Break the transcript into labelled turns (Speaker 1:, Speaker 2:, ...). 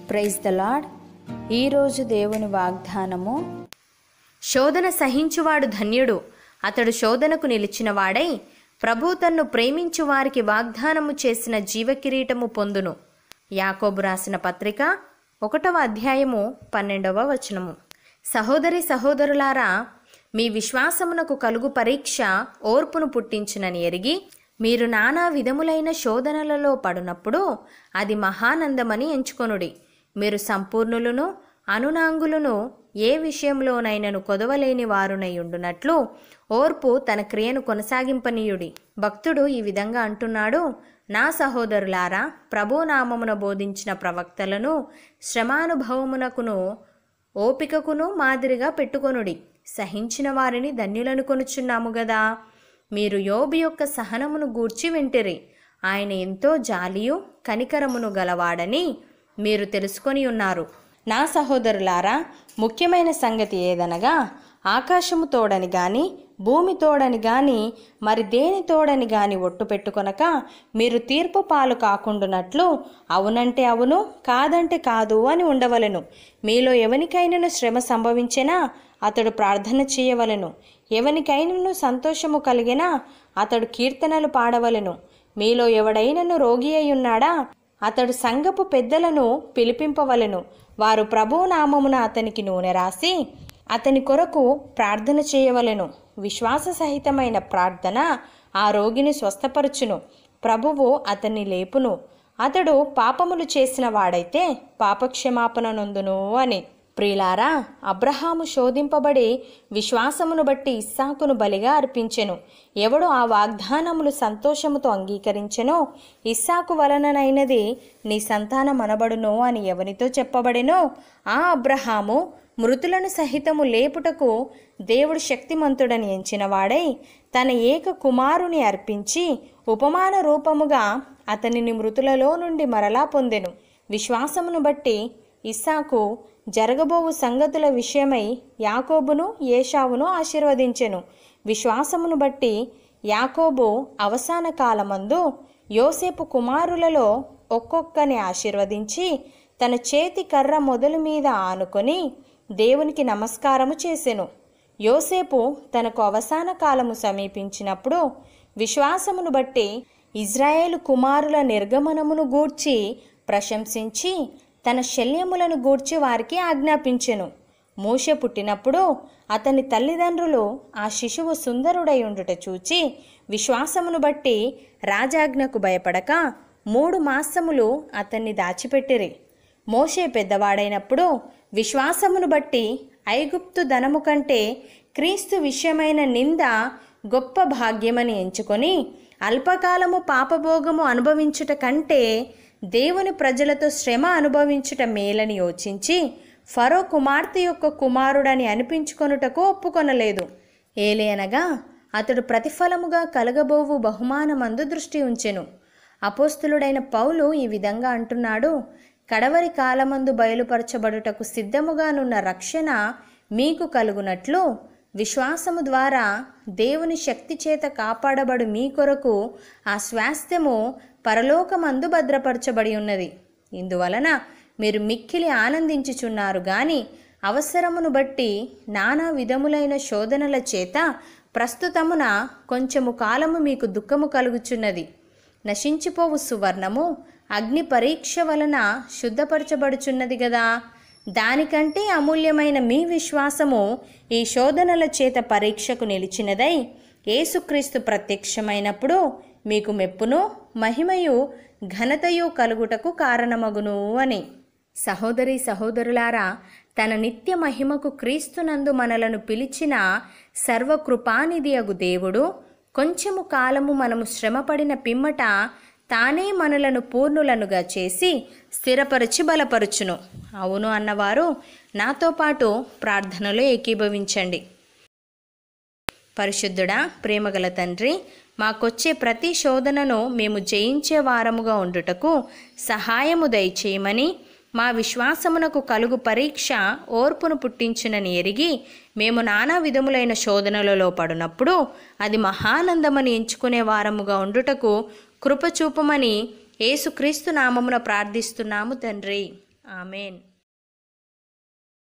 Speaker 1: praise the lord ఈరోజు దేవుని వాగ్దానము శోధన సహించువాడు ధన్యుడు అతడు శోధనకు నిలిచిన వాడై ప్రభు తన్ను ప్రేమించు వారికి వాగ్దానము చేసిన జీవకిరీటము పొందును యాకోబు రాసిన పత్రిక ఒకటవ అధ్యాయము పన్నెండవ వచనము సహోదరి సహోదరులారా మీ విశ్వాసమునకు కలుగు పరీక్ష ఓర్పును పుట్టించునని ఎరిగి మీరు నానా విధములైన శోధనలలో పడునప్పుడు అది మహానందమని ఎంచుకొనుడి మీరు సంపూర్ణులను అనునాంగులను ఏ విషయంలోనైనను కొదవలేని వారునై ఉండునట్లు ఓర్పు తన క్రియను కొనసాగింపనీయుడి భక్తుడు ఈ విధంగా అంటున్నాడు నా సహోదరులారా ప్రభు నామమున బోధించిన ప్రవక్తలను శ్రమానుభవమునకును ఓపికకును మాదిరిగా పెట్టుకొనుడి సహించిన వారిని ధన్యులను కొనుచున్నాము గదా మీరు యోబు యొక్క సహనమును గూర్చి వింటిరి ఆయన ఎంతో జాలియు కనికరమును గలవాడని మీరు తెలుసుకొని ఉన్నారు నా సహోదరులారా ముఖ్యమైన సంగతి ఏదనగా ఆకాశము తోడని గాని భూమి తోడని గాని మరి దేని తోడని గాని ఒట్టు పెట్టుకొనక మీరు తీర్పు పాలు కాకుండానట్లు అవునంటే అవును కాదంటే కాదు అని ఉండవలెను మీలో ఎవనికైనను శ్రమ సంభవించినా అతడు ప్రార్థన చేయవలెను ఎవనికైనను సంతోషము కలిగినా అతడు కీర్తనలు పాడవలెను మీలో ఎవడైనను రోగి అయి ఉన్నాడా అతడు సంఘపు పెద్దలను పిలిపింపవలెను వారు ప్రభు నామమున అతనికి నూనె రాసి అతని కొరకు ప్రార్థన చేయవలెను విశ్వాస సహితమైన ప్రార్థన ఆ రోగిని స్వస్థపరచును ప్రభువు అతన్ని లేపును అతడు పాపములు చేసిన వాడైతే పాపక్షమాపణ నొందును అని ప్రియులారా అబ్రహాము శోధింపబడి విశ్వాసమును బట్టి ఇస్సాకును బలిగా అర్పించెను ఎవడు ఆ వాగ్దానములు సంతోషముతో అంగీకరించెనో ఇస్సాకు వలననైనది నీ సంతానం అనబడును అని ఎవనితో చెప్పబడెనో ఆ అబ్రహాము మృతులను సహితము లేపుటకు దేవుడు శక్తిమంతుడని ఎంచినవాడై తన ఏక కుమారుని అర్పించి ఉపమాన రూపముగా అతనిని మృతులలో నుండి మరలా పొందెను విశ్వాసమును బట్టి ఇస్సాకు జరగబోవు సంగతుల విషయమై యాకోబును ఏషావును ఆశీర్వదించెను విశ్వాసమును బట్టి యాకోబు అవసాన కాలమందు యోసేపు కుమారులలో ఒక్కొక్కని ఆశీర్వదించి తన చేతి కర్ర మొదలు మీద ఆనుకొని దేవునికి నమస్కారము చేసెను యోసేపు తనకు అవసాన కాలము సమీపించినప్పుడు విశ్వాసమును బట్టి ఇజ్రాయేలు కుమారుల నిర్గమనమును గూర్చి ప్రశంసించి తన శల్యములను గూర్చి వారికి ఆజ్ఞాపించెను మూష పుట్టినప్పుడు అతని తల్లిదండ్రులు ఆ శిశువు సుందరుడై ఉండుట చూచి విశ్వాసమును బట్టి రాజాజ్ఞకు భయపడక మూడు మాసములు అతన్ని దాచిపెట్టిరి మోషే పెద్దవాడైనప్పుడు విశ్వాసమును బట్టి ఐగుప్తు ధనము కంటే క్రీస్తు విషయమైన నింద గొప్ప భాగ్యమని ఎంచుకొని అల్పకాలము పాపభోగము అనుభవించుట కంటే దేవుని ప్రజలతో శ్రమ అనుభవించుట మేలని యోచించి ఫరో కుమార్తె యొక్క కుమారుడని అనిపించుకొనుటకు ఒప్పుకొనలేదు ఏలేనగా అతడు ప్రతిఫలముగా కలగబోవు బహుమానమందు దృష్టి ఉంచెను అపోస్తులుడైన పౌలు ఈ విధంగా అంటున్నాడు కడవరి కాలమందు బయలుపరచబడుటకు సిద్ధముగానున్న రక్షణ మీకు కలుగునట్లు విశ్వాసము ద్వారా దేవుని శక్తి చేత కాపాడబడు మీ కొరకు ఆ స్వాస్థ్యము పరలోకమందు భద్రపరచబడి ఉన్నది ఇందువలన మీరు మిక్కిలి ఆనందించుచున్నారు గాని అవసరమును బట్టి నానా విధములైన శోధనల చేత ప్రస్తుతమున కొంచెము కాలము మీకు దుఃఖము కలుగుచున్నది నశించిపోవు సువర్ణము అగ్ని పరీక్ష వలన శుద్ధపరచబడుచున్నది గదా దానికంటే అమూల్యమైన మీ విశ్వాసము ఈ శోధనల చేత పరీక్షకు నిలిచినదై యేసుక్రీస్తు ప్రత్యక్షమైనప్పుడు మీకు మెప్పును మహిమయు ఘనతయు కలుగుటకు కారణమగును అని సహోదరి సహోదరులారా తన నిత్య మహిమకు క్రీస్తునందు మనలను పిలిచిన సర్వకృపానిధి అగు దేవుడు కొంచెము కాలము మనము శ్రమపడిన పిమ్మట తానే మనలను పూర్ణులనుగా చేసి స్థిరపరిచి బలపరుచును అవును అన్నవారు నాతో పాటు ప్రార్థనలో ఏకీభవించండి పరిశుద్ధుడా ప్రేమగల తండ్రి మాకొచ్చే ప్రతి శోధనను మేము జయించే వారముగా ఉండుటకు సహాయము దయచేయమని మా విశ్వాసమునకు కలుగు పరీక్ష ఓర్పును పుట్టించునని ఎరిగి మేము నానా విధములైన శోధనలలో పడినప్పుడు అది మహానందమని ఎంచుకునే వారముగా ఉండుటకు కృపచూపమని యేసుక్రీస్తు నామమున ప్రార్థిస్తున్నాము తండ్రి ఆమెన్